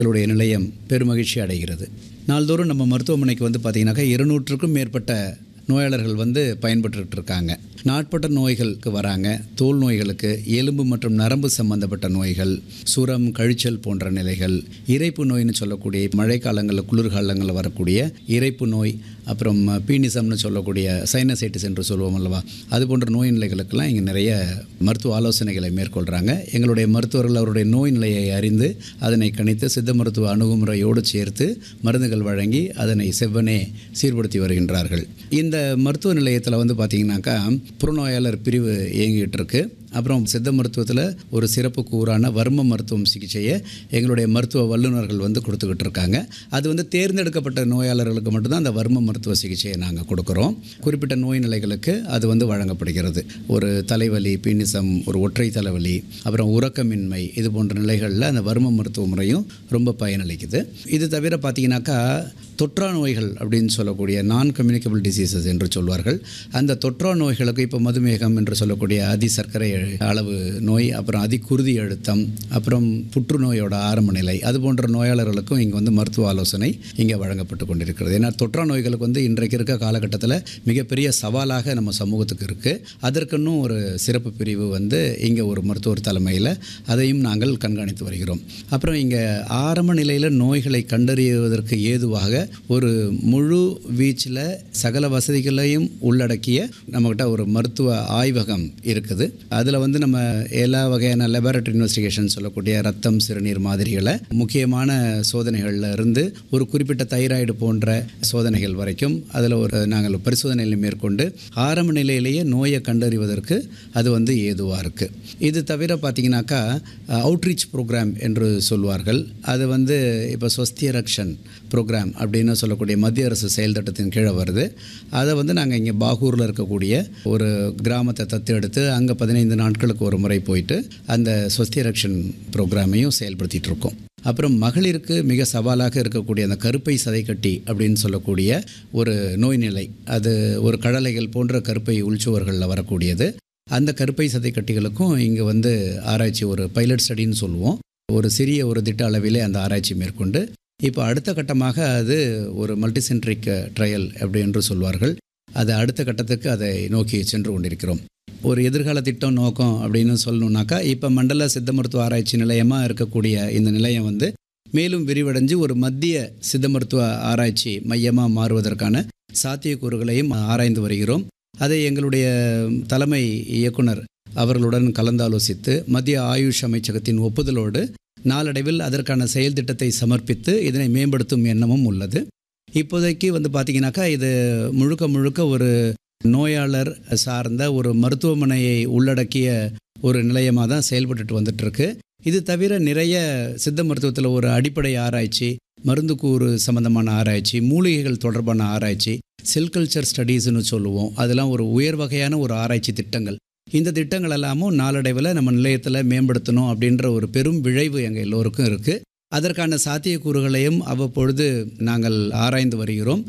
எங்களுடைய நிலையம் பெருமகிழ்ச்சி அடைகிறது நாள்தோறும் நம்ம மருத்துவமனைக்கு வந்து பார்த்திங்கனாக்கா இருநூற்றுக்கும் மேற்பட்ட நோயாளர்கள் வந்து பயன்பட்டுட்டு இருக்காங்க நாட்பட்ட நோய்களுக்கு வராங்க தோல் நோய்களுக்கு எலும்பு மற்றும் நரம்பு சம்பந்தப்பட்ட நோய்கள் சுரம் கழிச்சல் போன்ற நிலைகள் இறைப்பு நோய்னு சொல்லக்கூடிய மழைக்காலங்களில் குளிர்காலங்களில் வரக்கூடிய இறைப்பு நோய் அப்புறம் பீனிசம்னு சொல்லக்கூடிய சைனசைட்டிஸ் என்று சொல்லுவோம் அல்லவா அது போன்ற நோய் நிலைகளுக்கெல்லாம் இங்கே நிறைய மருத்துவ ஆலோசனைகளை மேற்கொள்கிறாங்க எங்களுடைய மருத்துவர்கள் அவருடைய நோய் நிலையை அறிந்து அதனை கணித்து சித்த மருத்துவ அணுகுமுறையோடு சேர்த்து மருந்துகள் வழங்கி அதனை செவ்வனே சீர்படுத்தி வருகின்றார்கள் இந்த மருத்துவ நிலையத்தில் வந்து பார்த்திங்கனாக்கா புறநோயாளர் பிரிவு இயங்கிட்டு இருக்கு அப்புறம் சித்த மருத்துவத்தில் ஒரு சிறப்பு கூறான வர்ம மருத்துவம் சிகிச்சையை எங்களுடைய மருத்துவ வல்லுநர்கள் வந்து கொடுத்துக்கிட்டு இருக்காங்க அது வந்து தேர்ந்தெடுக்கப்பட்ட நோயாளர்களுக்கு மட்டும்தான் அந்த வர்ம மருத்துவ சிகிச்சையை நாங்கள் கொடுக்குறோம் குறிப்பிட்ட நோய் நிலைகளுக்கு அது வந்து வழங்கப்படுகிறது ஒரு தலைவலி பின்னிசம் ஒரு ஒற்றை தலைவலி அப்புறம் உறக்கமின்மை இது போன்ற நிலைகளில் அந்த வர்ம மருத்துவ முறையும் ரொம்ப பயனளிக்குது இது தவிர பார்த்தீங்கன்னாக்கா தொற்றா நோய்கள் அப்படின்னு சொல்லக்கூடிய நான் கம்யூனிகபிள் டிசீசஸ் என்று சொல்வார்கள் அந்த தொற்றா நோய்களுக்கு இப்போ மதுமேகம் என்று சொல்லக்கூடிய அதி சர்க்கரை அளவு நோய் அப்புறம் அதி குருதி அழுத்தம் அப்புறம் புற்றுநோயோட ஆரம்ப நிலை அது போன்ற நோயாளர்களுக்கும் இங்கே வந்து மருத்துவ ஆலோசனை இங்கே வழங்கப்பட்டு கொண்டிருக்கிறது ஏன்னா தொற்றா நோய்களுக்கு வந்து இன்றைக்கு இருக்க காலகட்டத்தில் மிகப்பெரிய சவாலாக நம்ம சமூகத்துக்கு இருக்குது அதற்குன்னும் ஒரு சிறப்பு பிரிவு வந்து இங்கே ஒரு மருத்துவர் தலைமையில் அதையும் நாங்கள் கண்காணித்து வருகிறோம் அப்புறம் இங்கே ஆரம்ப நிலையில் நோய்களை கண்டறிவதற்கு ஏதுவாக ஒரு முழு வீச்சில் சகல வசதிகளையும் உள்ளடக்கிய நம்மக்கிட்ட ஒரு மருத்துவ ஆய்வகம் இருக்குது அதில் வந்து நம்ம எல்லா வகையான லெபார்டரி இன்வெஸ்டிகேஷன் சொல்லக்கூடிய ரத்தம் சிறுநீர் மாதிரிகளை முக்கியமான சோதனைகளில் இருந்து ஒரு குறிப்பிட்ட தைராய்டு போன்ற சோதனைகள் வரைக்கும் அதில் ஒரு நாங்கள் பரிசோதனைகளை மேற்கொண்டு ஆரம்ப நிலையிலேயே நோயை கண்டறிவதற்கு அது வந்து ஏதுவாக இருக்குது இது தவிர பார்த்தீங்கன்னாக்கா அவுட்ரீச் ப்ரோக்ராம் என்று சொல்வார்கள் அது வந்து இப்போ ஸ்வஸ்திய ரக்ஷன் ப்ரோக்ராம் அப்படின்னு சொல்லக்கூடிய மத்திய அரசு செயல் திட்டத்தின் கீழே வருது அதை வந்து நாங்கள் இங்கே பாகூரில் இருக்கக்கூடிய ஒரு கிராமத்தை தத்து எடுத்து அங்கே பதினைந்து நாட்களுக்கு ஒரு முறை போயிட்டு அந்த ஸ்வஸ்திய ரக்ஷன் ப்ரோக்ராமையும் செயல்படுத்திகிட்டு இருக்கோம் அப்புறம் மகளிருக்கு மிக சவாலாக இருக்கக்கூடிய அந்த கருப்பை சதைக்கட்டி அப்படின்னு சொல்லக்கூடிய ஒரு நோய் நிலை அது ஒரு கடலைகள் போன்ற கருப்பை உள்சுவர்களில் வரக்கூடியது அந்த கருப்பை சதைக்கட்டிகளுக்கும் இங்கே வந்து ஆராய்ச்சி ஒரு பைலட் ஸ்டடின்னு சொல்லுவோம் ஒரு சிறிய ஒரு திட்ட அளவிலே அந்த ஆராய்ச்சி மேற்கொண்டு இப்போ அடுத்த கட்டமாக அது ஒரு மல்டிசென்ட்ரிக் ட்ரையல் அப்படி என்று சொல்வார்கள் அது அடுத்த கட்டத்துக்கு அதை நோக்கி சென்று கொண்டிருக்கிறோம் ஒரு எதிர்கால திட்டம் நோக்கம் அப்படின்னு சொல்லணுன்னாக்கா இப்போ மண்டல சித்த மருத்துவ ஆராய்ச்சி நிலையமாக இருக்கக்கூடிய இந்த நிலையம் வந்து மேலும் விரிவடைஞ்சு ஒரு மத்திய சித்த மருத்துவ ஆராய்ச்சி மையமாக மாறுவதற்கான சாத்தியக்கூறுகளையும் ஆராய்ந்து வருகிறோம் அதை எங்களுடைய தலைமை இயக்குனர் அவர்களுடன் கலந்தாலோசித்து மத்திய ஆயுஷ் அமைச்சகத்தின் ஒப்புதலோடு நாளடைவில் அதற்கான செயல் திட்டத்தை சமர்ப்பித்து இதனை மேம்படுத்தும் எண்ணமும் உள்ளது இப்போதைக்கு வந்து பார்த்திங்கனாக்கா இது முழுக்க முழுக்க ஒரு நோயாளர் சார்ந்த ஒரு மருத்துவமனையை உள்ளடக்கிய ஒரு நிலையமாக தான் செயல்பட்டுட்டு வந்துட்டுருக்கு இது தவிர நிறைய சித்த மருத்துவத்தில் ஒரு அடிப்படை ஆராய்ச்சி மருந்து கூறு சம்பந்தமான ஆராய்ச்சி மூலிகைகள் தொடர்பான ஆராய்ச்சி செல் கல்ச்சர் ஸ்டடீஸ்னு சொல்லுவோம் அதெல்லாம் ஒரு உயர் வகையான ஒரு ஆராய்ச்சி திட்டங்கள் இந்த திட்டங்கள் எல்லாமும் நாளடைவில் நம்ம நிலையத்தில் மேம்படுத்தணும் அப்படின்ற ஒரு பெரும் விழைவு எங்கள் எல்லோருக்கும் இருக்குது அதற்கான சாத்தியக்கூறுகளையும் அவ்வப்பொழுது நாங்கள் ஆராய்ந்து வருகிறோம்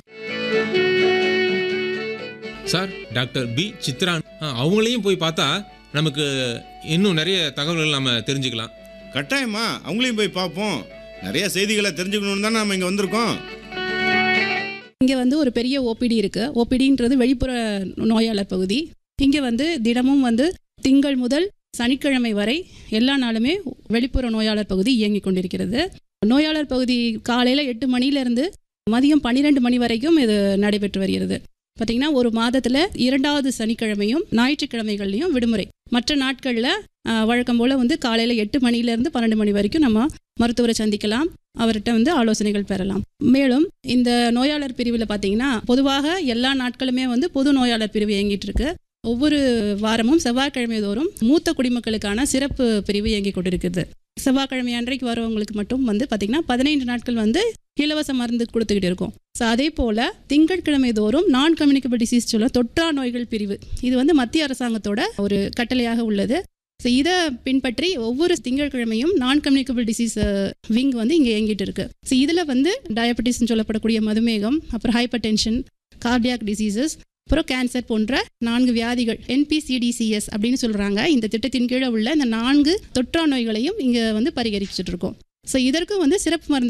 சார் டாக்டர் பி சித்ரா ஆ, அவங்களையும் போய் பார்த்தா நமக்கு இன்னும் நிறைய தகவல்கள் நம்ம தெரிஞ்சுக்கலாம் கட்டாயமா அவங்களையும் போய் பார்ப்போம் நிறைய செய்திகளை தெரிஞ்சுக்கணும்னு தான் நம்ம இங்கே வந்திருக்கோம் இங்கே வந்து ஒரு பெரிய ஓபிடி இருக்குது ஓபிடின்றது வெளிப்புற நோயாளர் பகுதி இங்கே வந்து தினமும் வந்து திங்கள் முதல் சனிக்கிழமை வரை எல்லா நாளுமே வெளிப்புற நோயாளர் பகுதி இயங்கிக் கொண்டிருக்கிறது நோயாளர் பகுதி காலையில் எட்டு மணிலேருந்து மதியம் பன்னிரெண்டு மணி வரைக்கும் இது நடைபெற்று வருகிறது பார்த்தீங்கன்னா ஒரு மாதத்தில் இரண்டாவது சனிக்கிழமையும் ஞாயிற்றுக்கிழமைகள்லையும் விடுமுறை மற்ற நாட்களில் வழக்கம் போல் வந்து காலையில் எட்டு மணிலேருந்து பன்னெண்டு மணி வரைக்கும் நம்ம மருத்துவரை சந்திக்கலாம் அவர்கிட்ட வந்து ஆலோசனைகள் பெறலாம் மேலும் இந்த நோயாளர் பிரிவில் பார்த்தீங்கன்னா பொதுவாக எல்லா நாட்களுமே வந்து பொது நோயாளர் பிரிவு இயங்கிட்டு இருக்கு ஒவ்வொரு வாரமும் செவ்வாய்க்கிழமை தோறும் மூத்த குடிமக்களுக்கான சிறப்பு பிரிவு இயங்கி கொண்டிருக்குது செவ்வாய்க்கிழமை அன்றைக்கு வரவங்களுக்கு மட்டும் வந்து பார்த்தீங்கன்னா பதினைந்து நாட்கள் வந்து இலவச மருந்து கொடுத்துக்கிட்டு இருக்கோம் ஸோ அதே போல் திங்கட்கிழமை தோறும் நான் கம்யூனிகபிள் டிசீஸ் சொல்ல தொற்றா நோய்கள் பிரிவு இது வந்து மத்திய அரசாங்கத்தோட ஒரு கட்டளையாக உள்ளது ஸோ இதை பின்பற்றி ஒவ்வொரு திங்கட்கிழமையும் நான் கம்யூனிகபிள் டிசீஸ் விங் வந்து இங்கே இயங்கிட்டு இருக்கு ஸோ இதில் வந்து டயபெட்டிஸ்னு சொல்லப்படக்கூடிய மதுமேகம் அப்புறம் ஹைப்பர் டென்ஷன் கார்டியாக் டிசீசஸ் அப்புறம் கேன்சர் போன்ற நான்கு வியாதிகள் என்பிசிடிசிஎஸ் அப்படின்னு சொல்கிறாங்க இந்த திட்டத்தின் கீழே உள்ள இந்த நான்கு தொற்றா நோய்களையும் இங்கே வந்து பரிகரிச்சுட்டு இருக்கோம் ஸோ இதற்கும் வந்து சிறப்பு மருந்து